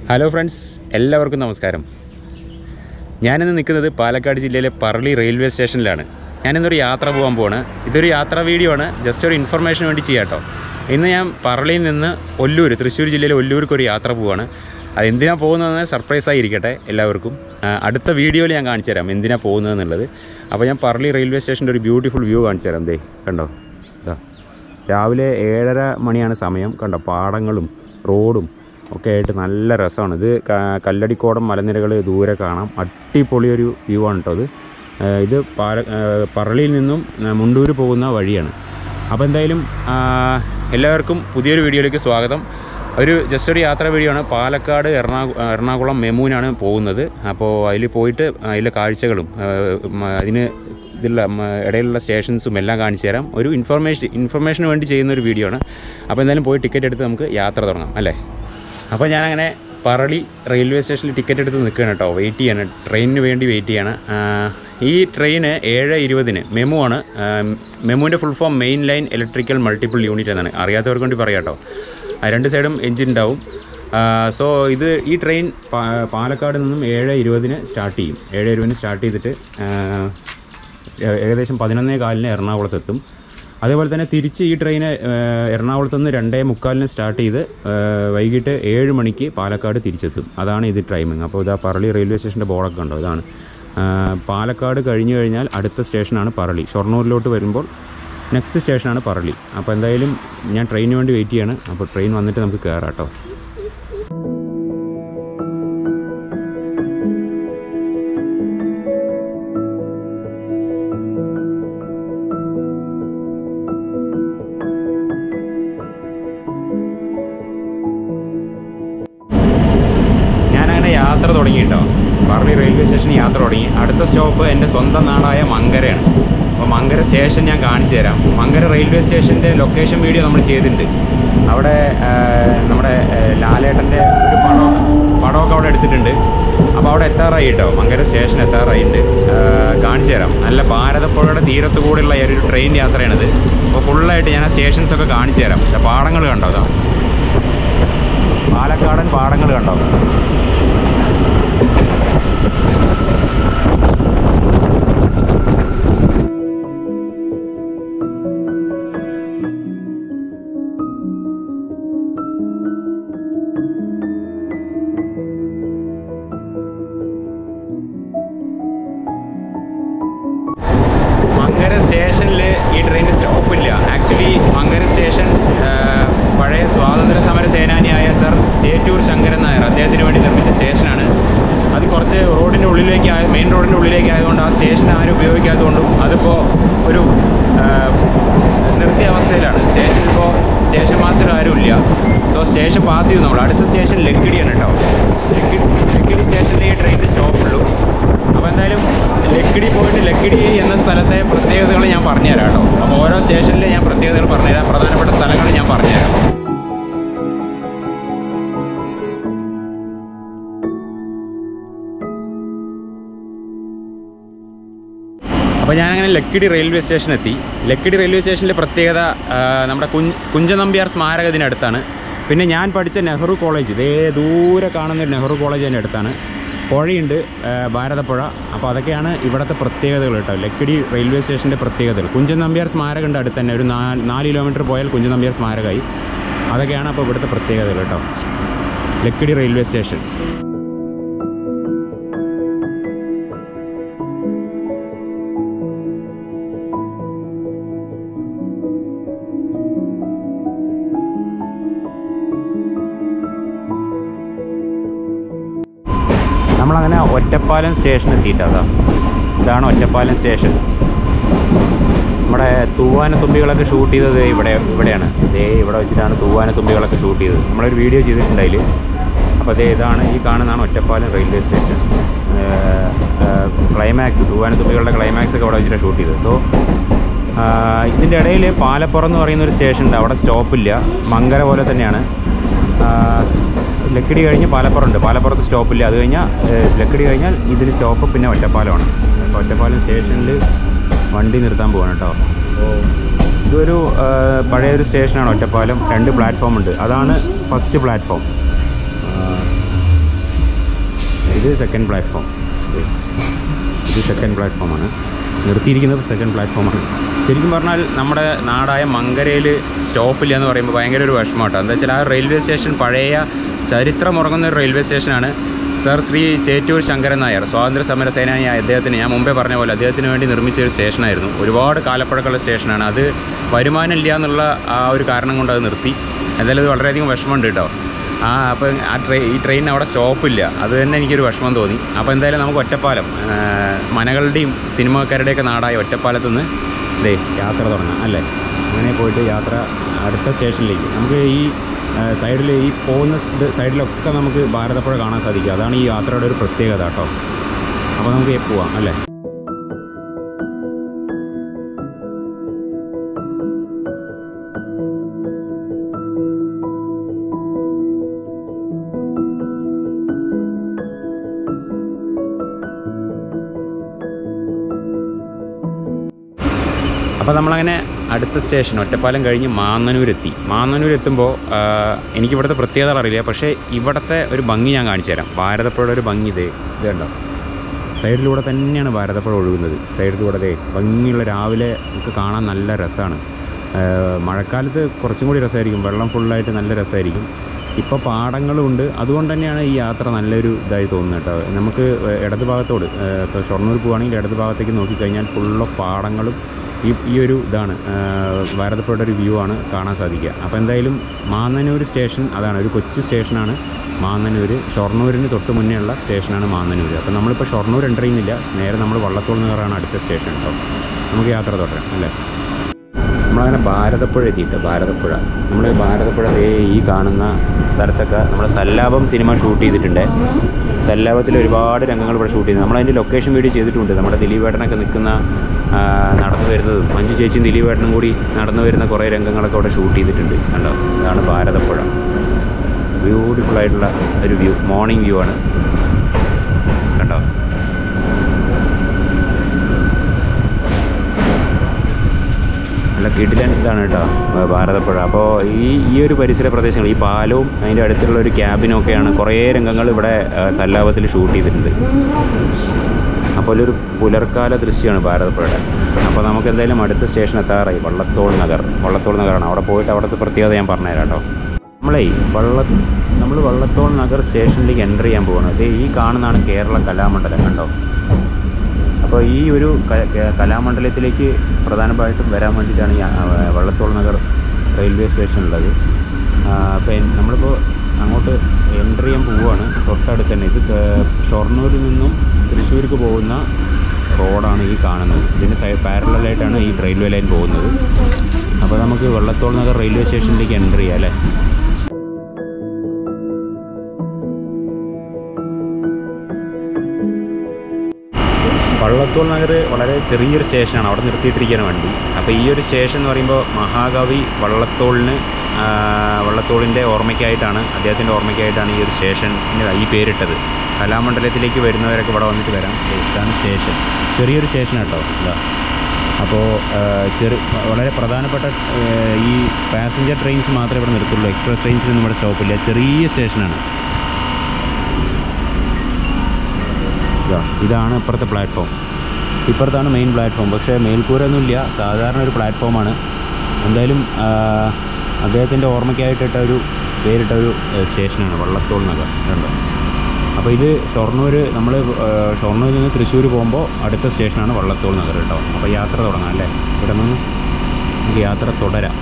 Hello friends എല്ലാവർക്കും നമസ്കാരം ഞാനിന്ന് നിൽക്കുന്നത് പാലക്കാട് ജില്ലയിലെ പറളി റെയിൽവേ സ്റ്റേഷനിലാണ് ഞാനിന്നൊരു യാത്ര പോകാൻ പോവാണ് ഇതൊരു യാത്രാ വീഡിയോ ആണ് ജസ്റ്റ് ഒരു ഇൻഫർമേഷന് വേണ്ടി ചെയ്യാം കേട്ടോ ഇന്ന് ഞാൻ പറളിയിൽ നിന്ന് ഒല്ലൂർ തൃശ്ശൂർ ജില്ലയിലെ ഒല്ലൂർക്ക് ഒരു യാത്ര പോവാണ് അത് എന്തിനാണ് പോകുന്നതെന്ന് സർപ്രൈസ് ആയിരിക്കട്ടെ എല്ലാവർക്കും ആ, അടുത്ത വീഡിയോയിൽ ഞാൻ കാണിച്ചു തരാം എന്തിനാണ് പോകുന്നതെന്നുള്ളത് അപ്പോൾ ഞാൻ പറളി റെയിൽവേ സ്റ്റേഷൻ്റെ ഒരു ബ്യൂട്ടിഫുൾ വ്യൂ കാണിച്ചു തരാം ദേ കണ്ടോ ഇതാ രാവിലെ ഏഴര മണിയാണ് സമയം കണ്ടോ പാടങ്ങളും റോഡും ഒക്കെ ആയിട്ട് നല്ല രസമാണ് ഇത് ക- കല്ലടിക്കോടം മലനിരകൾ ദൂരെ കാണാം അടിപൊളി ഒരു വ്യൂ ആണ് കേട്ടോ ഇത് ഏഹ് ഇത് പാല ഏഹ് പറളിയിൽ നിന്നും ഏഹ് മുണ്ടൂർ പോകുന്ന വഴിയാണ് അപ്പോൾ എന്തായാലും ആ, എല്ലാവർക്കും പുതിയൊരു വീഡിയോയിലേക്ക് സ്വാഗതം ഒരു ജസ്റ്റ് ഒരു യാത്രാ വീഡിയോ ആണ് പാലക്കാട് എറണാകു എറണാകുളം മെമൂനാണ് പോകുന്നത് അപ്പോൾ അതിൽ പോയിട്ട് അതിലെ കാഴ്ചകളും ഏഹ് മ- അതിന് ഇതിലുള്ള മ- ഇടയിലുള്ള സ്റ്റേഷൻസും എല്ലാം കാണിച്ചു തരാം ഒരു ഇൻഫർമേഷൻ ഇൻഫർമേഷന് വേണ്ടി ചെയ്യുന്ന ഒരു വീഡിയോ ആണ് അപ്പോൾ എന്തായാലും പോയി ടിക്കറ്റ് എടുത്ത് നമുക്ക് യാത്ര തുടങ്ങാം അല്ലേ അപ്പോൾ ഞാനങ്ങനെ പറളി റെയിൽവേ സ്റ്റേഷനിൽ ടിക്കറ്റ് എടുത്ത് നിൽക്കുകയാണ് കേട്ടോ വെയിറ്റ് ചെയ്യാണ് ട്രെയിനിന് വേണ്ടി വെയിറ്റ് ചെയ്യാണ് ആ, ഈ ട്രെയിന് ഏഴ് ഇരുപതിന് മെമു ആണ് മെമുവിൻ്റെ full form main line electrical multiple unit എന്നാണ് അറിയാത്തവർക്ക് വേണ്ടി പറയാം കേട്ടോ ആ രണ്ട് സൈഡും എഞ്ചിൻ ഉണ്ടാവും സോ ഇത് ഈ ട്രെയിൻ പാ- പാലക്കാട് നിന്നും ഏഴ് ഇരുപതിന് സ്റ്റാർട്ട് ചെയ്യും ഏഴ് ഇരുപതിന് സ്റ്റാർട്ട് ചെയ്തിട്ട് ആ, ഏ- ഏകദേശം പതിനൊന്നേ കാലിന് എറണാകുളത്ത് എത്തും അതേപോലെ തന്നെ തിരിച്ച് ഈ ട്രെയിന് ഏഹ്, എറണാകുളത്ത് നിന്ന് രണ്ടേ മുക്കാലിന് സ്റ്റാർട്ട് ചെയ്ത് ഏഹ്, വൈകിട്ട് ഏഴ് മണിക്ക് പാലക്കാട് തിരിച്ചെത്തും അതാണ് ഇത് ടൈമിങ് അപ്പോൾ ഇതാ പറളി റെയിൽവേ സ്റ്റേഷൻ്റെ ബോർഡൊക്കെ ഉണ്ടോ ഇതാണ് ഏഹ്, പാലക്കാട് കഴിഞ്ഞു കഴിഞ്ഞാൽ അടുത്ത സ്റ്റേഷനാണ് പറളി ഷൊർണൂരിലോട്ട് വരുമ്പോൾ നെക്സ്റ്റ് സ്റ്റേഷനാണ് പറളി അപ്പോൾ എന്തായാലും ഞാൻ ട്രെയിനിന് വേണ്ടി വെയിറ്റ് ചെയ്യാണ് അപ്പോൾ ട്രെയിൻ വന്നിട്ട് നമുക്ക് കയറാം കേട്ടോ ഞാനങ്ങനെ യാത്ര തുടങ്ങി കേട്ടോ പറളി റെയിൽവേ സ്റ്റേഷനിൽ യാത്ര തുടങ്ങി അടുത്ത സ്റ്റോപ്പ് എൻ്റെ സ്വന്തം നാടായ മങ്കരയാണ് അപ്പോൾ മങ്കര സ്റ്റേഷൻ ഞാൻ കാണിച്ചു തരാം മങ്കര റെയിൽവേ സ്റ്റേഷൻ്റെ ലൊക്കേഷൻ വീഡിയോ നമ്മൾ ചെയ്തിട്ടുണ്ട് അവിടെ ആ, നമ്മുടെ ആ, ലാലേട്ടൻ്റെ ഒരു പടം പടമൊക്കെ അവിടെ എടുത്തിട്ടുണ്ട് അപ്പോൾ അവിടെ എത്താറായി കേട്ടോ മങ്കര സ്റ്റേഷൻ എത്താറായിട്ടുണ്ട് ആ, കാണിച്ചു തരാം നല്ല ഭാരതപ്പുഴയുടെ തീരത്ത് കൂടെയുള്ള ഒരു ട്രെയിൻ യാത്രയാണിത് അപ്പോൾ ഫുള്ളായിട്ട് ഞാൻ ആ സ്റ്റേഷൻസ് ഒക്കെ കാണിച്ചു തരാം ദാ പാടങ്ങൾ കണ്ടോ അതാ പാലക്കാടൻ പാടങ്ങൾ കണ്ടോ മങ്കര സ്റ്റേഷനിൽ ഈ ട്രെയിൻ സ്റ്റോപ്പില്ല ആക്ച്വലി മങ്കര സ്റ്റേഷൻ ആ, പഴയ സ്വാതന്ത്ര്യ സമര സേനാനിയായ സർ ചേറ്റൂർ ശങ്കരൻ നായർ അദ്ദേഹത്തിന് വേണ്ടി നിർമ്മിച്ച സ്റ്റേഷനാണ് അത് കുറച്ച് റോഡിൻ്റെ ഉള്ളിലേക്ക് ആയ മെയിൻ റോഡിൻ്റെ ഉള്ളിലേക്ക് ആയതുകൊണ്ട് ആ സ്റ്റേഷൻ ആരും ഉപയോഗിക്കാത്തതുകൊണ്ടും അതിപ്പോൾ ഒരു ആ, നിർത്തിയ അവസ്ഥയിലാണ് സ്റ്റേഷനിൽ ഇപ്പോൾ സ്റ്റേഷൻ മാസ്റ്റർ ആരുമില്ല സോ സ്റ്റേഷൻ പാസ് ചെയ്തു നമ്മൾ അടുത്ത സ്റ്റേഷൻ ലക്കിടിയാണ് കേട്ടോ ലക്കിടി ലക്കിടി സ്റ്റേഷനിൽ ഈ ട്രെയിനിൻ്റെ സ്റ്റോപ്പുള്ളൂ അപ്പോൾ എന്തായാലും ലക്കിടി പോയിട്ട് ലക്കിടി എന്ന സ്ഥലത്തെ പ്രത്യേകതകൾ ഞാൻ പറഞ്ഞുതരാം കേട്ടോ അപ്പോൾ ഓരോ സ്റ്റേഷനിലെ ഞാൻ പ്രത്യേകതകൾ പറഞ്ഞുതരാം പ്രധാനപ്പെട്ട സ്ഥലങ്ങൾ ഞാൻ പറഞ്ഞുതരാം അപ്പോൾ ഞാനങ്ങനെ ലക്കിടി റെയിൽവേ സ്റ്റേഷൻ എത്തി ലക്കിടി റെയിൽവേ സ്റ്റേഷനിലെ പ്രത്യേകത ആ, നമ്മുടെ കുഞ്ച് കുഞ്ചനമ്പ്യാർ സ്മാരകത്തിനടുത്താണ് പിന്നെ ഞാൻ പഠിച്ച നെഹ്റു കോളേജ് ഇതേ ദൂരെ കാണുന്ന ഒരു നെഹ്റു കോളേജ് അതിൻ്റെ അടുത്താണ് പുഴയുണ്ട് ആ, ഭാരതപ്പുഴ അപ്പോൾ അതൊക്കെയാണ് ഇവിടുത്തെ പ്രത്യേകതകൾ കേട്ടോ ലക്കിടി റെയിൽവേ സ്റ്റേഷൻ്റെ പ്രത്യേകതകൾ കുഞ്ചൻ നമ്പ്യാർ സ്മാരകമുണ്ട് അടുത്ത് തന്നെ ഒരു നാല് നാല് കിലോമീറ്റർ പോയാൽ കുഞ്ചൻ നമ്പ്യാർ സ്മാരകമായി അതൊക്കെയാണ് അപ്പോൾ ഇവിടുത്തെ പ്രത്യേകതകൾ കേട്ടോ ലക്കിടി റെയിൽവേ സ്റ്റേഷൻ നമ്മളങ്ങനെ ഒറ്റപ്പാലം സ്റ്റേഷൻ എത്തിയിട്ടാ ഇതാണ് ഒറ്റപ്പാലം സ്റ്റേഷൻ നമ്മുടെ തൂവാന തുമ്പികളൊക്കെ ഷൂട്ട് ചെയ്തത് ഇവിടെ ഇവിടെയാണ് ദേ ഇവിടെ വെച്ചിട്ടാണ് തൂവാന തുമ്പികളൊക്കെ ഷൂട്ട് ചെയ്തത് നമ്മളൊരു വീഡിയോ ചെയ്തിട്ടുണ്ട് അതിൽ അപ്പോൾ അതേ ഇതാണ് ഈ കാണുന്നതാണ് ഒറ്റപ്പാലം റെയിൽവേ സ്റ്റേഷൻ ക്ലൈമാക്സ് തൂവാന തുമ്പികളുടെ ക്ലൈമാക്സ് ഒക്കെ ഇവിടെ വെച്ചിട്ടാണ് ഷൂട്ട് ചെയ്തത് സോ ഇതിൻ്റെ ഇടയിൽ പാലപ്പുറം എന്ന് പറയുന്ന ഒരു സ്റ്റേഷൻ ഉണ്ട് അവിടെ സ്റ്റോപ്പില്ല മങ്കര പോലെ തന്നെയാണ് ആ, ലക്കിടി കഴിഞ്ഞ് പാലപ്പുറം ഉണ്ട് പാലപ്പുറത്ത് സ്റ്റോപ്പില്ല അത് കഴിഞ്ഞാൽ ഏഹ്, ലക്കിടി കഴിഞ്ഞാൽ ഇതിൽ സ്റ്റോപ്പ് പിന്നെ ഒറ്റപ്പാലമാണ് അപ്പോൾ ഒറ്റപ്പാലം സ്റ്റേഷനിൽ വണ്ടി നിർത്താൻ പോവാണ് കേട്ടോ അപ്പോൾ ഇതൊരു ആ, പഴയൊരു സ്റ്റേഷനാണ് ഒറ്റപ്പാലം രണ്ട് പ്ലാറ്റ്ഫോം ഉണ്ട് അതാണ് ഫസ്റ്റ് പ്ലാറ്റ്ഫോം ഇത് സെക്കൻഡ് പ്ലാറ്റ്ഫോം ഇത് സെക്കൻഡ് പ്ലാറ്റ്ഫോമാണ് നിർത്തിയിരിക്കുന്നത് സെക്കൻഡ് പ്ലാറ്റ്ഫോമാണ് ശരിക്കും പറഞ്ഞാൽ നമ്മുടെ നാടായ മങ്കരയിൽ സ്റ്റോപ്പില്ല എന്ന് പറയുമ്പോൾ ഭയങ്കര ഒരു വിഷമമാട്ടോ എന്താ വെച്ചാൽ ആ റെയിൽവേ സ്റ്റേഷൻ പഴയ ചരിത്രമുറങ്ങുന്ന ഒരു റെയിൽവേ സ്റ്റേഷനാണ് സർ ശ്രീ ചേറ്റൂർ ശങ്കരൻ നായർ സ്വാതന്ത്ര്യ സമര സേനാനിയായ അദ്ദേഹത്തിന് ഞാൻ മുമ്പേ പറഞ്ഞ പോലെ അദ്ദേഹത്തിന് വേണ്ടി നിർമ്മിച്ച ഒരു സ്റ്റേഷനായിരുന്നു ഒരുപാട് കാലപ്പഴക്കമുള്ള സ്റ്റേഷനാണ് അത് വരുമാനം ഇല്ല എന്നുള്ള ആ ഒരു കാരണം കൊണ്ട് അത് നിർത്തി എന്തായാലും ഇത് വളരെയധികം വിഷമമുണ്ട് കേട്ടോ ആ അപ്പം ആ ട്രെയിൻ ഈ ട്രെയിനിന് അവിടെ സ്റ്റോപ്പില്ല അത് തന്നെ എനിക്കൊരു വിഷമം തോന്നി അപ്പോൾ എന്തായാലും നമുക്ക് ഒറ്റപ്പാലം ആ, മനകളുടെയും സിനിമാക്കാരുടെയൊക്കെ നാടായ ഒറ്റപ്പാലത്ത് നിന്ന് ഇതേ യാത്ര തുടങ്ങാം അല്ലേ അങ്ങനെ പോയിട്ട് യാത്ര അടുത്ത സ്റ്റേഷനിലേക്ക് നമുക്ക് ഈ സൈഡിൽ ഈ പോകുന്ന ഇത് സൈഡിലൊക്കെ നമുക്ക് ഭാരതപ്പുഴ കാണാൻ സാധിക്കും അതാണ് ഈ യാത്രയുടെ ഒരു പ്രത്യേകത കേട്ടോ അപ്പോൾ നമുക്ക് പോവാം അല്ലേ അപ്പോൾ നമ്മളങ്ങനെ അടുത്ത സ്റ്റേഷൻ ഒറ്റപ്പാലം കഴിഞ്ഞ് മാന്നന്നൂരെത്തി മാന്നന്നൂർ എത്തുമ്പോൾ എനിക്ക് ഇവിടുത്തെ പ്രത്യേകത അറിയില്ല പക്ഷേ ഇവിടുത്തെ ഒരു ഭംഗി ഞാൻ കാണിച്ചു തരാം ഭാരതപ്പുഴയുടെ ഒരു ഭംഗി ഇത് ഇത് കണ്ടോ സൈഡിലൂടെ തന്നെയാണ് ഭാരതപ്പുഴ ഒഴുകുന്നത് സൈഡിലൂടെ ദേ ഭംഗിയുള്ള രാവിലെ നമുക്ക് കാണാൻ നല്ല രസമാണ് മഴക്കാലത്ത് കുറച്ചും കൂടി രസമായിരിക്കും വെള്ളം ഫുള്ളായിട്ട് നല്ല രസമായിരിക്കും ഇപ്പോൾ പാടങ്ങളുണ്ട് അതുകൊണ്ട് തന്നെയാണ് ഈ യാത്ര നല്ലൊരു ഇതായി തോന്നുന്നത് കേട്ടോ നമുക്ക് ഇടത് ഭാഗത്തോട് ഇപ്പോൾ ഷൊർണൂർ പോവുകയാണെങ്കിൽ ഇടത് ഭാഗത്തേക്ക് നോക്കിക്കഴിഞ്ഞാൽ ഫുൾ ഓഫ് പാടങ്ങളും ഈ ഈ ഒരു ഇതാണ് ഭാരതപ്പുഴയുടെ ഒരു വ്യൂ ആണ് കാണാൻ സാധിക്കുക അപ്പോൾ എന്തായാലും മാന്നന്നൂർ സ്റ്റേഷൻ അതാണ് ഒരു കൊച്ചു സ്റ്റേഷനാണ് മാന്നന്നൂർ ഷൊർണൂരിന് തൊട്ട് മുന്നേ ഉള്ള സ്റ്റേഷനാണ് മാന്നന്നൂർ അപ്പോൾ നമ്മളിപ്പോൾ ഷൊർണൂർ എൻ്റർ ചെയ്യുന്നില്ല നേരെ നമ്മൾ വള്ളത്തോൾ നഗറാണ് അടുത്ത സ്റ്റേഷൻ കേട്ടോ നമുക്ക് യാത്ര തുടരാം അല്ലേ നമ്മളങ്ങനെ ഭാരതപ്പുഴ എത്തിയിട്ട് ഭാരതപ്പുഴ നമ്മൾ ഭാരതപ്പുഴ ദേ ഈ കാണുന്ന സ്ഥലത്തൊക്കെ നമ്മുടെ സല്ലാപം സിനിമ ഷൂട്ട് ചെയ്തിട്ടുണ്ട് സല്ലാപത്തിൽ ഒരുപാട് രംഗങ്ങൾ ഇവിടെ ഷൂട്ട് ചെയ്തു നമ്മളതിൻ്റെ ലൊക്കേഷൻ വീഡിയോ ചെയ്തിട്ടുണ്ട് നമ്മുടെ ദിലീപേട്ടനൊക്കെ നിൽക്കുന്ന ആ, നടന്നു വരുന്നതും മഞ്ജു ചേച്ചിയും ദിലീപേട്ടനും കൂടി നടന്നു വരുന്ന കുറേ രംഗങ്ങളൊക്കെ അവിടെ ഷൂട്ട് ചെയ്തിട്ടുണ്ട് കണ്ടോ ഇതാണ് ഭാരതപ്പുഴ ബ്യൂട്ടിഫുൾ ആയിട്ടുള്ള ഒരു വ്യൂ മോർണിംഗ് വ്യൂ ആണ് കണ്ടോ നല്ല കിടിലൻ ഇതാണ് കേട്ടോ ഭ- ഭാരതപ്പുഴ അപ്പോൾ ഈ ഈ ഒരു പരിസര പ്രദേശങ്ങൾ ഈ പാലവും അതിൻ്റെ അടുത്തുള്ള ഒരു ക്യാബിനും ഒക്കെയാണ് കുറേ രംഗങ്ങൾ ഇവിടെ ആ, സല്ലാപത്തിൽ ഷൂട്ട് ചെയ്തിട്ടുണ്ട് അപ്പോൾ ഒരു പുലർക്കാല ദൃശ്യമാണ് ഭാരതപ്പുഴയുടെ അപ്പോൾ നമുക്ക് എന്തായാലും അടുത്ത സ്റ്റേഷൻ എത്താറായി വള്ളത്തോൾ നഗർ വള്ളത്തോൾ നഗറാണ് അവിടെ പോയിട്ട് അവിടുത്തെ പ്രത്യേകത ഞാൻ പറഞ്ഞുതരാം കേട്ടോ നമ്മളേ വള്ള നമ്മൾ വള്ളത്തോൾ നഗർ സ്റ്റേഷനിലേക്ക് എൻ്റർ ചെയ്യാൻ പോവാണ് അത് ഈ കാണുന്നതാണ് കേരള കലാമണ്ഡലം കണ്ടോ അപ്പോൾ ഈ ഒരു ക- ക- കലാമണ്ഡലത്തിലേക്ക് പ്രധാനമായിട്ടും വരാൻ വേണ്ടിയിട്ടാണ് ഈ ആ, വള്ളത്തോൾ നഗർ റെയിൽവേ സ്റ്റേഷൻ ഉള്ളത് അപ്പോൾ നമ്മളിപ്പോൾ അങ്ങോട്ട് എൻ്റർ ചെയ്യാൻ പോവുകയാണ് തൊട്ടടുത്ത് തന്നെ ഇത് ക- ഷൊർണൂരിൽ നിന്നും തൃശ്ശൂർക്ക് പോകുന്ന റോഡാണ് ഈ കാണുന്നത് ഇതിന് സൈ പാരലായിട്ടാണ് ഈ റെയിൽവേ ലൈൻ പോകുന്നത് അപ്പോൾ നമുക്ക് വള്ളത്തോൾ നഗർ റെയിൽവേ സ്റ്റേഷനിലേക്ക് എൻ്റർ ചെയ്യാം അല്ലേ വള്ളത്തോൾ നഗർ വളരെ ചെറിയൊരു സ്റ്റേഷനാണ് അവിടെ നിർത്തിയിട്ടിരിക്കുകയാണ് വണ്ടി അപ്പോൾ ഈ ഒരു സ്റ്റേഷൻ എന്ന് പറയുമ്പോൾ മഹാകവി വള്ളത്തോളിന് ആ, വള്ളത്തോളിൻ്റെ ഓർമ്മയ്ക്കായിട്ടാണ് അദ്ദേഹത്തിൻ്റെ ഓർമ്മയ്ക്കായിട്ടാണ് ഈ ഒരു സ്റ്റേഷന് ഈ പേരിട്ടത് കലാമണ്ഡലത്തിലേക്ക് വരുന്നവരൊക്കെ ഇവിടെ വന്നിട്ട് വരാം ദേ ഇതാണ് സ്റ്റേഷൻ ചെറിയൊരു സ്റ്റേഷൻ കേട്ടോ ഇതാ അപ്പോൾ ചെറു വളരെ പ്രധാനപ്പെട്ട ആ, ഈ പാസഞ്ചർ ട്രെയിൻസ് മാത്രമേ ഇവിടെ നിർത്തുള്ളൂ എക്സ്പ്രസ് ട്രെയിൻസിനൊന്നും ഇവിടെ സ്റ്റോപ്പില്ല ചെറിയ സ്റ്റേഷനാണ് ഇതാ ഇതാണ് ഇപ്പുറത്തെ പ്ലാറ്റ്ഫോം ഇപ്പുറത്താണ് മെയിൻ പ്ലാറ്റ്ഫോം പക്ഷേ മേൽക്കൂരൊന്നുമില്ല സാധാരണ ഒരു പ്ലാറ്റ്ഫോമാണ് എന്തായാലും ആ, അദ്ദേഹത്തിൻ്റെ ഓർമ്മയ്ക്കായിട്ടിട്ട ഒരു പേരിട്ട ഒരു ഏ, സ്റ്റേഷനാണ് വള്ളത്തോൾ നഗർ കണ്ടോ അപ്പോൾ ഇത് ഷൊർണൂർ നമ്മൾ ഷൊർണൂരിൽ നിന്ന് തൃശ്ശൂർ പോകുമ്പോൾ അടുത്ത സ്റ്റേഷനാണ് വള്ളത്തോൾ നഗർ കേട്ടോ അപ്പോൾ യാത്ര തുടങ്ങാം അല്ലേ ഇവിടെ നിന്ന് നമുക്ക് യാത്ര തുടരാം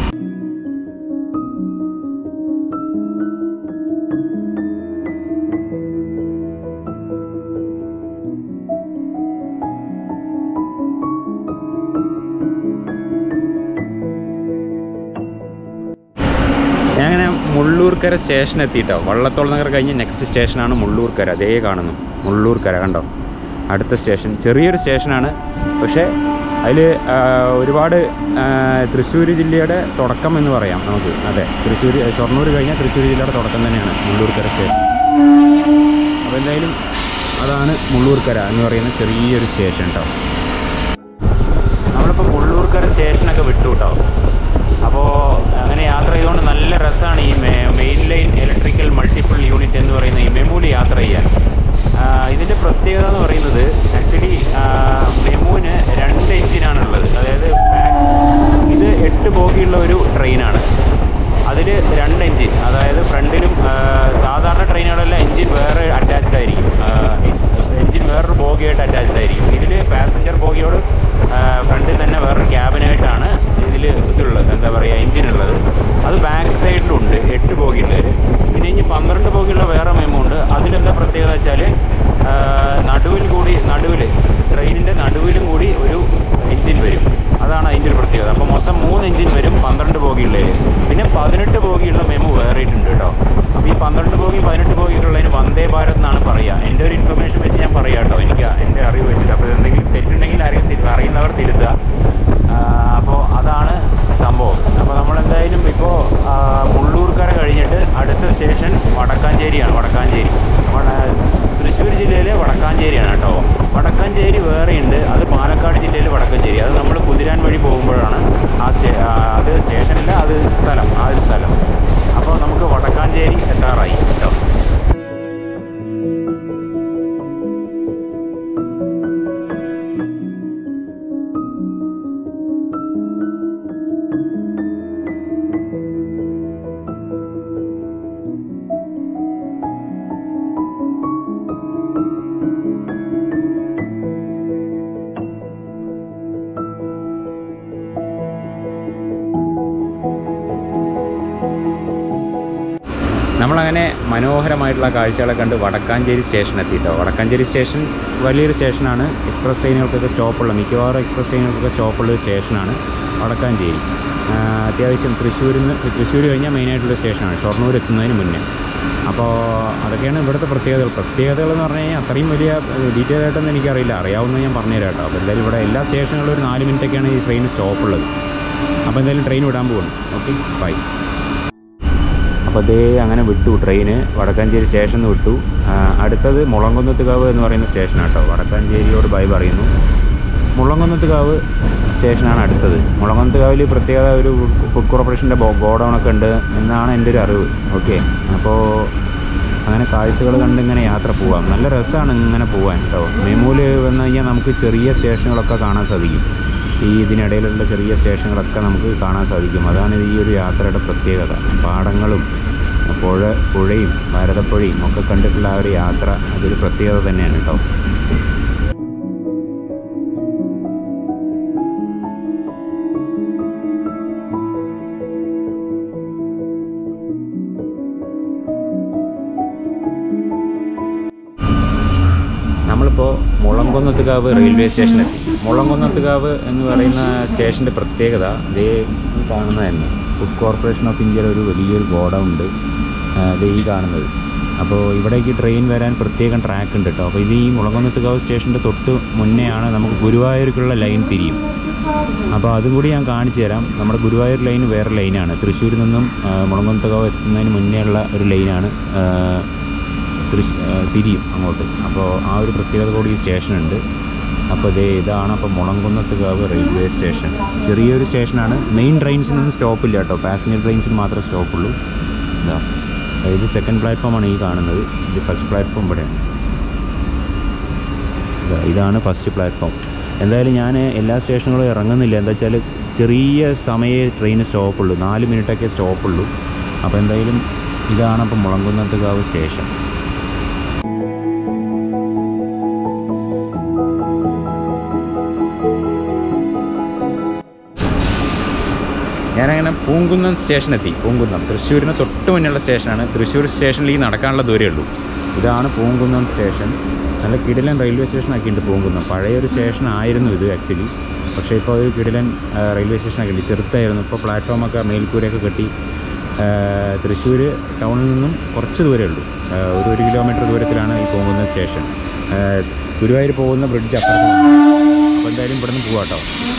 ഞാൻ അങ്ങനെ മുള്ളൂർക്കര സ്റ്റേഷൻ എത്തിയിട്ടോ വള്ളത്തോൾ നഗർ കഴിഞ്ഞ് നെക്സ്റ്റ് സ്റ്റേഷനാണ് മുള്ളൂർക്കര അതേ കാണുന്നു മുള്ളൂർക്കര കണ്ടോ അടുത്ത സ്റ്റേഷൻ ചെറിയൊരു സ്റ്റേഷനാണ് പക്ഷേ അതിൽ ഒരുപാട് ആ, തൃശ്ശൂർ ജില്ലയുടെ തുടക്കം എന്ന് പറയാം നമുക്ക് അതെ തൃശ്ശൂർ ഷൊർണൂർ കഴിഞ്ഞാൽ തൃശ്ശൂർ ജില്ലയുടെ തുടക്കം തന്നെയാണ് മുള്ളൂർക്കര സ്റ്റേഷൻ അപ്പോൾ എന്തായാലും അതാണ് മുള്ളൂർക്കര എന്ന് പറയുന്ന ചെറിയൊരു സ്റ്റേഷൻ കേട്ടോ നമ്മളിപ്പോൾ മുള്ളൂർക്കര സ്റ്റേഷനൊക്കെ വിട്ടു കേട്ടോ അപ്പോൾ അങ്ങനെ യാത്ര ചെയ്തുകൊണ്ട് നല്ല രസമാണ് ഈ main line electrical multiple unit എന്ന് പറയുന്ന ഈ മെമൂലി യാത്ര ചെയ്യാൻ അതിൽ രണ്ട് എഞ്ചിൻ അതായത് ഫ്രണ്ടിലും ആ, സാധാരണ ട്രെയിനുകളെല്ലാം എഞ്ചിൻ വേറെ അറ്റാച്ച്ഡ് ആയിരിക്കും എഞ്ചിൻ വേറൊരു ബോഗിയായിട്ട് അറ്റാച്ച്ഡ് ആയിരിക്കും ഇതിൽ പാസഞ്ചർ ബോഗിയോട് ഫ്രണ്ടിൽ തന്നെ വേറൊരു ക്യാബിനായിട്ടാണ് ഇതിൽ ഇതുള്ളത് എന്താ പറയുക എഞ്ചിൻ ഉള്ളത് അത് ബാക്ക് സൈഡിലുണ്ട് എട്ട് ബോഗി ഉണ്ട് അതിൽ. പിന്നെ ഇനി പന്ത്രണ്ട് ബോഗിയുള്ള വേറെ മെമ്മോ ഉണ്ട് അതിലെന്താ പ്രത്യേകത വെച്ചാൽ നടുവിൽ കൂടി നടുവിൽ ട്രെയിനിൻ്റെ നടുവിലും കൂടി ഒരു എഞ്ചിൻ വരും അതാണ് അതിൻ്റെ ഒരു പ്രത്യേകത അപ്പോൾ മൊത്തം മൂന്ന് എഞ്ചിൻ വരും പന്ത്രണ്ട് ബോഗിയുള്ളതിൽ പിന്നെ പതിനെട്ട് ബോഗിയുള്ള മെമു വേറെയിട്ടുണ്ട് കേട്ടോ അപ്പോൾ ഈ പന്ത്രണ്ട് ബോഗി പതിനെട്ട് ബോഗിയുള്ളതിന് വന്ദേ ഭാരത് എന്നാണ് പറയുക എൻ്റെ ഒരു ഇൻഫർമേഷൻ വെച്ച് ഞാൻ പറയാം കേട്ടോ എനിക്ക് എൻ്റെ അറിവ് വെച്ചിട്ട് അപ്പോൾ എന്തെങ്കിലും തെറ്റുണ്ടെങ്കിൽ ആരെങ്കിലും തിരു- അറിയുന്നവർ തിരുത്തുക അപ്പോൾ അതാണ് സംഭവം അപ്പോൾ നമ്മളെന്തായാലും ഇപ്പോൾ മുള്ളൂർക്കര കഴിഞ്ഞിട്ട് അടുത്ത സ്റ്റേഷൻ വടക്കാഞ്ചേരിയാണ് വടക്കാഞ്ചേരി വട- തൃശ്ശൂർ ജില്ലയിലെ വടക്കാഞ്ചേരിയാണ് കേട്ടോ വടക്കാഞ്ചേരി വേറെയുണ്ട് അത് പാലക്കാട് ജില്ലയിൽ വടക്കാഞ്ചേരി അത് നമ്മൾ കുതിരാൻ വഴി പോകുമ്പോഴാണ് ആ സ്റ്റേ ആ, അത് സ്റ്റേഷനില്ല അത് സ്ഥലം ആ ഒരു സ്ഥലം അപ്പോൾ നമുക്ക് വടക്കാഞ്ചേരി എത്താറായി കേട്ടോ നമ്മളങ്ങനെ മനോഹരമായിട്ടുള്ള കാഴ്ചകളെ കണ്ട് വടക്കാഞ്ചേരി സ്റ്റേഷൻ എത്തിയിട്ടോ വടക്കാഞ്ചേരി സ്റ്റേഷൻ വലിയൊരു സ്റ്റേഷനാണ് എക്സ്പ്രസ് ട്രെയിനുകൾക്കൊക്കെ സ്റ്റോപ്പുള്ള മിക്കവാറും എക്സ്പ്രസ് ട്രെയിനുകൾക്കൊക്കെ സ്റ്റോപ്പുള്ള ഒരു സ്റ്റേഷനാണ് വടക്കാഞ്ചേരി ആ, അത്യാവശ്യം തൃശ്ശൂരിൽ നിന്ന് തൃശ്ശൂർ കഴിഞ്ഞാൽ മെയിനായിട്ടുള്ള സ്റ്റേഷനാണ് ഷൊർണൂർ എത്തുന്നതിന് മുന്നേ അപ്പോൾ അതൊക്കെയാണ് ഇവിടുത്തെ പ്രത്യേകതകൾ പ്രത്യേകതകൾ എന്ന് പറഞ്ഞു കഴിഞ്ഞാൽ അത്രയും വലിയ ഡീറ്റെയിൽ ആയിട്ടൊന്നും എനിക്കറിയില്ല അറിയാവുന്നത് ഞാൻ പറഞ്ഞുതരാം കേട്ടോ അപ്പോൾ എന്തായാലും ഇവിടെ എല്ലാ സ്റ്റേഷനുകളിലും ഒരു നാല് മിനിറ്റൊക്കെയാണ് ഈ ട്രെയിൻ സ്റ്റോപ്പുള്ളത് അപ്പോൾ എന്തായാലും ട്രെയിൻ വിടാൻ പോകണം ഓക്കെ ബൈ അപ്പോൾ അതേ അങ്ങനെ വിട്ടു ട്രെയിന് വടക്കാഞ്ചേരി സ്റ്റേഷനിൽ നിന്ന് വിട്ടു ആ, അടുത്തത് മുളങ്കുന്നത്തുകാവ് എന്ന് പറയുന്ന സ്റ്റേഷനാണ് കേട്ടോ വടക്കാഞ്ചേരിയോട് ബൈ പറയുന്നു മുളങ്കുന്നത്തുകാവ് സ്റ്റേഷനാണ് അടുത്തത് മുളങ്കുന്നത്തുകാവിൽ പ്രത്യേകത ഒരു ഫുഡ് കോർപ്പറേഷൻ്റെ ഗോഡൗൺ ഒക്കെ ഉണ്ട് എന്നാണ് എൻ്റെ ഒരു അറിവ് ഓക്കെ അപ്പോൾ അങ്ങനെ കാഴ്ചകൾ കണ്ട് ഇങ്ങനെ യാത്ര പോവാം നല്ല രസമാണ് ഇങ്ങനെ പോകാൻ കേട്ടോ മെമൂല് വന്നു കഴിഞ്ഞാൽ നമുക്ക് ചെറിയ സ്റ്റേഷനുകളൊക്കെ കാണാൻ സാധിക്കും ഈ ഇതിനിടയിലുള്ള ചെറിയ സ്റ്റേഷനുകളൊക്കെ നമുക്ക് കാണാൻ സാധിക്കും അതാണ് ഈ ഒരു യാത്രയുടെ പ്രത്യേകത പാടങ്ങളും പുഴ പുഴയും ഭാരതപ്പുഴയും ഒക്കെ കണ്ടിട്ടുള്ള ആ ഒരു യാത്ര അതൊരു പ്രത്യേകത തന്നെയാണ് കേട്ടോ നമ്മളിപ്പോൾ മുളങ്കുന്നത്തുകാവ് റെയിൽവേ സ്റ്റേഷൻ എത്തി മുളങ്കുന്നത്തുകാവ് എന്ന് പറയുന്ന സ്റ്റേഷൻ്റെ പ്രത്യേകത ഇതേ ഈ കാണുന്നത് തന്നെ ഫുഡ് കോർപ്പറേഷൻ ഓഫ് ഇന്ത്യയുടെ ഒരു വലിയൊരു ഗോഡൗൺ ഉണ്ട് ഇത് ഈ കാണുന്നത് അപ്പോൾ ഇവിടേക്ക് ട്രെയിൻ വരാൻ പ്രത്യേകം ട്രാക്ക് ഉണ്ട് കേട്ടോ അപ്പോൾ ഇത് ഈ മുളങ്കുന്നത്തുകാവ് സ്റ്റേഷൻ്റെ തൊട്ട് മുന്നെയാണ് നമുക്ക് ഗുരുവായൂർക്കുള്ള ലൈൻ തിരിയും അപ്പോൾ അതും കൂടി ഞാൻ കാണിച്ചു തരാം നമ്മുടെ ഗുരുവായൂർ ലൈൻ വേറെ ലൈനാണ് തൃശ്ശൂരിൽ നിന്നും ആ, മുളങ്കുന്നത്തുകാവ് എത്തുന്നതിന് മുന്നേ ഉള്ള ഒരു ലൈനാണ് ആ, തൃശ് ആ, തിരിയും അങ്ങോട്ട് അപ്പോൾ ആ ഒരു പ്രത്യേകത കൂടി ഈ സ്റ്റേഷനുണ്ട് അപ്പോൾ ഇതേ ഇതാണ് അപ്പോൾ മുളങ്കുന്നത്തുകാവ് റെയിൽവേ സ്റ്റേഷൻ ചെറിയൊരു സ്റ്റേഷനാണ് മെയിൻ ട്രെയിൻസിനൊന്നും സ്റ്റോപ്പില്ല കേട്ടോ പാസഞ്ചർ ട്രെയിൻസിന് മാത്രമേ സ്റ്റോപ്പുള്ളൂ ഇതാ ഇത് സെക്കൻഡ് പ്ലാറ്റ്ഫോമാണ് ഈ കാണുന്നത് ഇത് ഫസ്റ്റ് പ്ലാറ്റ്ഫോം ഇവിടെയാണ് ഇതാ ഇതാണ് ഫസ്റ്റ് പ്ലാറ്റ്ഫോം എന്തായാലും ഞാൻ എല്ലാ സ്റ്റേഷനുകളും ഇറങ്ങുന്നില്ല എന്താ വെച്ചാൽ ചെറിയ സമയമേ ട്രെയിന് സ്റ്റോപ്പുള്ളൂ നാല് മിനിറ്റൊക്കെ സ്റ്റോപ്പുള്ളൂ അപ്പോൾ എന്തായാലും ഇതാണ് അപ്പോൾ മുളങ്കുന്നത്തുകാവ് സ്റ്റേഷൻ ഞാനങ്ങനെ പൂങ്കുന്നം സ്റ്റേഷനെത്തി പൂങ്കുന്നം തൃശ്ശൂരിന് തൊട്ട് മുന്നുള്ള സ്റ്റേഷനാണ് തൃശ്ശൂർ സ്റ്റേഷനിൽ ഈ നടക്കാനുള്ള ദൂരമേ ഉള്ളൂ ഇതാണ് പൂങ്കുന്നം സ്റ്റേഷൻ നല്ല കിടിലൻ റെയിൽവേ സ്റ്റേഷൻ ആക്കിയിട്ടുണ്ട് പൂങ്കുന്നം പഴയൊരു സ്റ്റേഷൻ ആയിരുന്നു ഇത് ആക്ച്വലി പക്ഷേ ഇപ്പോൾ ഒരു കിടിലൻ ആ, റെയിൽവേ സ്റ്റേഷൻ ആക്കിയിട്ടുണ്ട് ചെറുതായിരുന്നു ഇപ്പോൾ പ്ലാറ്റ്ഫോമൊക്കെ മേൽക്കൂരയൊക്കെ കെട്ടി ആ, തൃശ്ശൂർ ടൗണിൽ നിന്നും കുറച്ച് ദൂരമേ ഉള്ളൂ ആ, ഒരു ഒരു കിലോമീറ്റർ ദൂരത്തിലാണ് ഈ പൂങ്കുന്നം സ്റ്റേഷൻ ആ, ഗുരുവായൂർ പോകുന്ന ബ്രിഡ്ജ് അപ്പുറത്താണ് അപ്പോൾ എന്തായാലും ഇവിടുന്ന് പോവാട്ടോ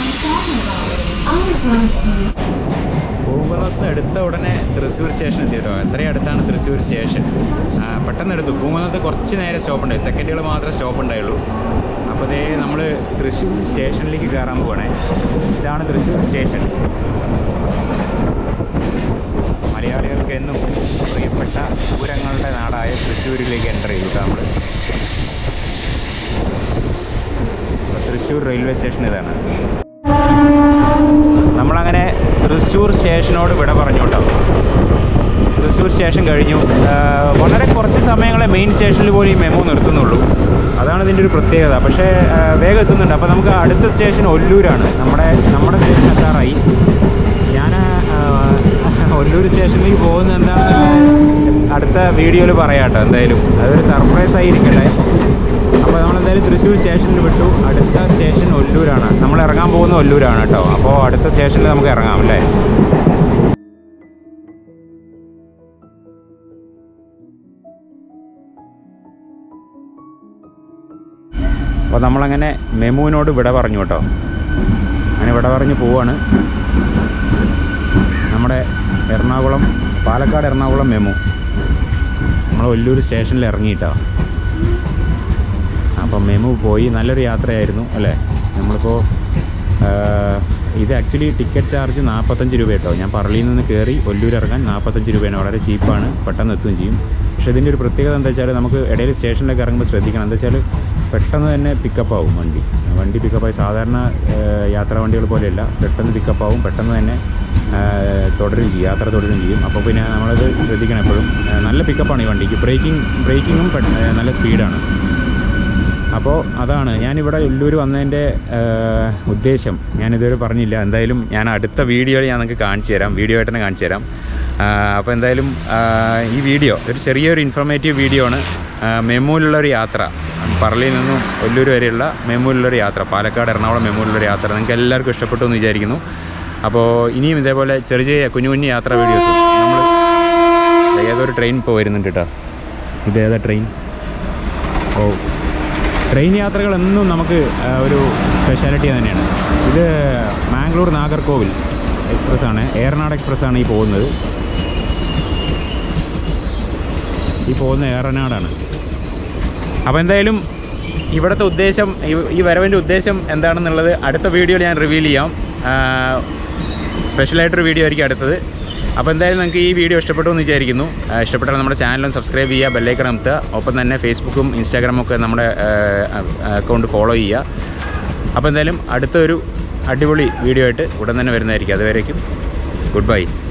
പൂങ്കുളത്ത് എടുത്ത ഉടനെ തൃശ്ശൂർ സ്റ്റേഷൻ എത്തി കേട്ടോ എത്രയും അടുത്താണ് തൃശ്ശൂർ സ്റ്റേഷൻ ആ, പെട്ടെന്ന് എടുത്തു പൂങ്കുളത്ത് കുറച്ച് നേരം സ്റ്റോപ്പ് ഉണ്ടായി സെക്കൻഡുകൾ മാത്രമേ സ്റ്റോപ്പ് ഉണ്ടായുള്ളൂ അപ്പോൾ ദേ നമ്മൾ തൃശ്ശൂർ സ്റ്റേഷനിലേക്ക് കയറാൻ പോകണേ ഇതാണ് തൃശ്ശൂർ സ്റ്റേഷൻ മലയാളികൾക്ക് എന്നും പ്രിയപ്പെട്ട പൂരങ്ങളുടെ നാടായ തൃശ്ശൂരിലേക്ക് എൻ്റർ ചെയ്തു നമ്മൾ തൃശ്ശൂർ റെയിൽവേ സ്റ്റേഷൻ ഇതാണ് നമ്മൾ നമ്മളങ്ങനെ തൃശ്ശൂർ സ്റ്റേഷനോട് വിട പറഞ്ഞു കേട്ടോ തൃശ്ശൂർ സ്റ്റേഷൻ കഴിഞ്ഞു ആ, വളരെ കുറച്ച് സമയങ്ങളെ മെയിൻ സ്റ്റേഷനിൽ പോലും ഈ മെമോ നിർത്തുന്നുള്ളൂ അതാണ് ഇതിൻ്റെ ഒരു പ്രത്യേകത പക്ഷേ ആ, വേഗം എത്തുന്നുണ്ട് അപ്പോൾ നമുക്ക് അടുത്ത സ്റ്റേഷൻ ഒല്ലൂരാണ് നമ്മുടെ നമ്മുടെ സ്റ്റേഷൻ എത്താറായി ഞാൻ ഒല്ലൂർ സ്റ്റേഷനിലേക്ക് പോകുന്നത് എന്താണെന്നുള്ള അടുത്ത വീഡിയോയിൽ പറയാം കേട്ടോ എന്തായാലും അതൊരു സർപ്രൈസ് ആയിരിക്കട്ടെ അപ്പോൾ നമ്മളെന്തായാലും തൃശ്ശൂർ സ്റ്റേഷനിൽ വിട്ടു അടുത്ത സ്റ്റേഷൻ ഒല്ലൂരാണ് നമ്മൾ ഇറങ്ങാൻ പോകുന്ന ഒല്ലൂരാണ് കേട്ടോ അപ്പോൾ അടുത്ത സ്റ്റേഷനിൽ നമുക്ക് ഇറങ്ങാം അല്ലേ അപ്പോൾ നമ്മളങ്ങനെ മെമുവിനോട് വിട പറഞ്ഞു കേട്ടോ അങ്ങനെ വിട പറഞ്ഞ് പോവാണ് നമ്മുടെ എറണാകുളം പാലക്കാട് എറണാകുളം മെമു നമ്മൾ ഒല്ലൂർ സ്റ്റേഷനിൽ ഇറങ്ങിയിട്ടോ അപ്പം മെമു പോയി നല്ലൊരു യാത്രയായിരുന്നു അല്ലേ നമ്മളിപ്പോൾ ഇത് ആക്ച്വലി ടിക്കറ്റ് ചാർജ് നാൽപ്പത്തഞ്ച് രൂപ കേട്ടോ ഞാൻ പറളിയിൽ നിന്ന് കയറി ഒല്ലൂർ ഇറങ്ങാൻ നാൽപ്പത്തഞ്ച് രൂപയാണ് വളരെ ചീപ്പാണ് പെട്ടെന്ന് എത്തുകയും ചെയ്യും പക്ഷേ ഇതിൻ്റെ ഒരു പ്രത്യേകത എന്താ വെച്ചാൽ നമുക്ക് ഇടയിൽ സ്റ്റേഷനിലൊക്കെ ഇറങ്ങുമ്പോൾ ശ്രദ്ധിക്കണം എന്താ വെച്ചാൽ പെട്ടെന്ന് തന്നെ പിക്കപ്പ് ആവും വണ്ടി വണ്ടി പിക്കപ്പായി സാധാരണ ഏഹ്, യാത്രാ വണ്ടികൾ പോലെയല്ല പെട്ടെന്ന് പിക്കപ്പ് ആവും പെട്ടെന്ന് തന്നെ ഏഹ്, തുടരുകയും ചെയ്യും യാത്ര തുടരുകയും ചെയ്യും അപ്പോൾ പിന്നെ നമ്മളത് ശ്രദ്ധിക്കണം എപ്പോഴും ഏഹ്, നല്ല പിക്കപ്പാണ് ഈ വണ്ടിക്ക് ബ്രേക്കിംഗ് ബ്രേക്കിങ്ങും നല്ല സ്പീഡാണ് അപ്പോൾ അതാണ് ഞാനിവിടെ എല്ലൂർ വന്നതിൻ്റെ ഏഹ്, ഉദ്ദേശം ഞാനിതുവരെ പറഞ്ഞില്ല എന്തായാലും ഞാൻ അടുത്ത വീഡിയോയിൽ ഞാൻ നിങ്ങൾക്ക് കാണിച്ചു തരാം വീഡിയോ ആയിട്ട് തന്നെ കാണിച്ചു തരാം ആഹ്, അപ്പോൾ എന്തായാലും ആഹ്, ഈ വീഡിയോ ഒരു ചെറിയൊരു ഇൻഫർമേറ്റീവ് വീഡിയോ ആണ് ആഹ്, മെമുവിലുള്ളൊരു യാത്ര പറളിയിൽ നിന്നും ഒല്ലൂർ വരെയുള്ള മെമുവിലുള്ളൊരു യാത്ര പാലക്കാട് എറണാകുളം മെമുവിലുള്ളൊരു യാത്ര നിങ്ങൾക്ക് എല്ലാവർക്കും ഇഷ്ടപ്പെട്ടു എന്ന് വിചാരിക്കുന്നു അപ്പോൾ ഇനിയും ഇതേപോലെ ചെറിയ ചെറിയ കുഞ്ഞു കുഞ്ഞു യാത്രാ വീഡിയോസ് നമ്മൾ ഏതൊരു ട്രെയിൻ ഇപ്പോൾ വരുന്നുണ്ട് കേട്ടോ ഇതേതാ ട്രെയിൻ ഓ ട്രെയിൻ യാത്രകൾ എന്നും നമുക്ക് ആ, ഒരു സ്പെഷ്യാലിറ്റി തന്നെയാണ് ഇത് മാംഗ്ലൂർ നാഗർകോവിൽ എക്സ്പ്രസ് ആണ് ഏറനാട് എക്സ്പ്രസ് ആണ് ഈ പോകുന്നത് ഈ പോകുന്ന ഏറനാടാണ് അപ്പോൾ എന്തായാലും ഇവിടുത്തെ ഉദ്ദേശം ഈ- ഈ വരവിൻ്റെ ഉദ്ദേശം എന്താണെന്നുള്ളത് അടുത്ത വീഡിയോയിൽ ഞാൻ റിവീൽ ചെയ്യാം സ്പെഷ്യലായിട്ടൊരു വീഡിയോ ആയിരിക്കും അടുത്തത് അപ്പോൾ എന്തായാലും നിങ്ങൾക്ക് ഈ വീഡിയോ ഇഷ്ടപ്പെട്ടു എന്ന് വിചാരിക്കുന്നു ആ, ഇഷ്ടപ്പെട്ടാൽ നമ്മുടെ ചാനലും സബ്സ്ക്രൈബ് ചെയ്യുക ബെല്ലൈക്കൺ അമർത്തുക ഒപ്പം തന്നെ ഫേസ്ബുക്കും ഇൻസ്റ്റാഗ്രാമും ഒക്കെ നമ്മുടെ അക്കൗണ്ട് ഫോളോ ചെയ്യുക അപ്പോൾ എന്തായാലും അടുത്തൊരു അടിപൊളി വീഡിയോ ആയിട്ട് ഉടൻ തന്നെ വരുന്നതായിരിക്കും അതുവരേക്കും ഗുഡ് ബൈ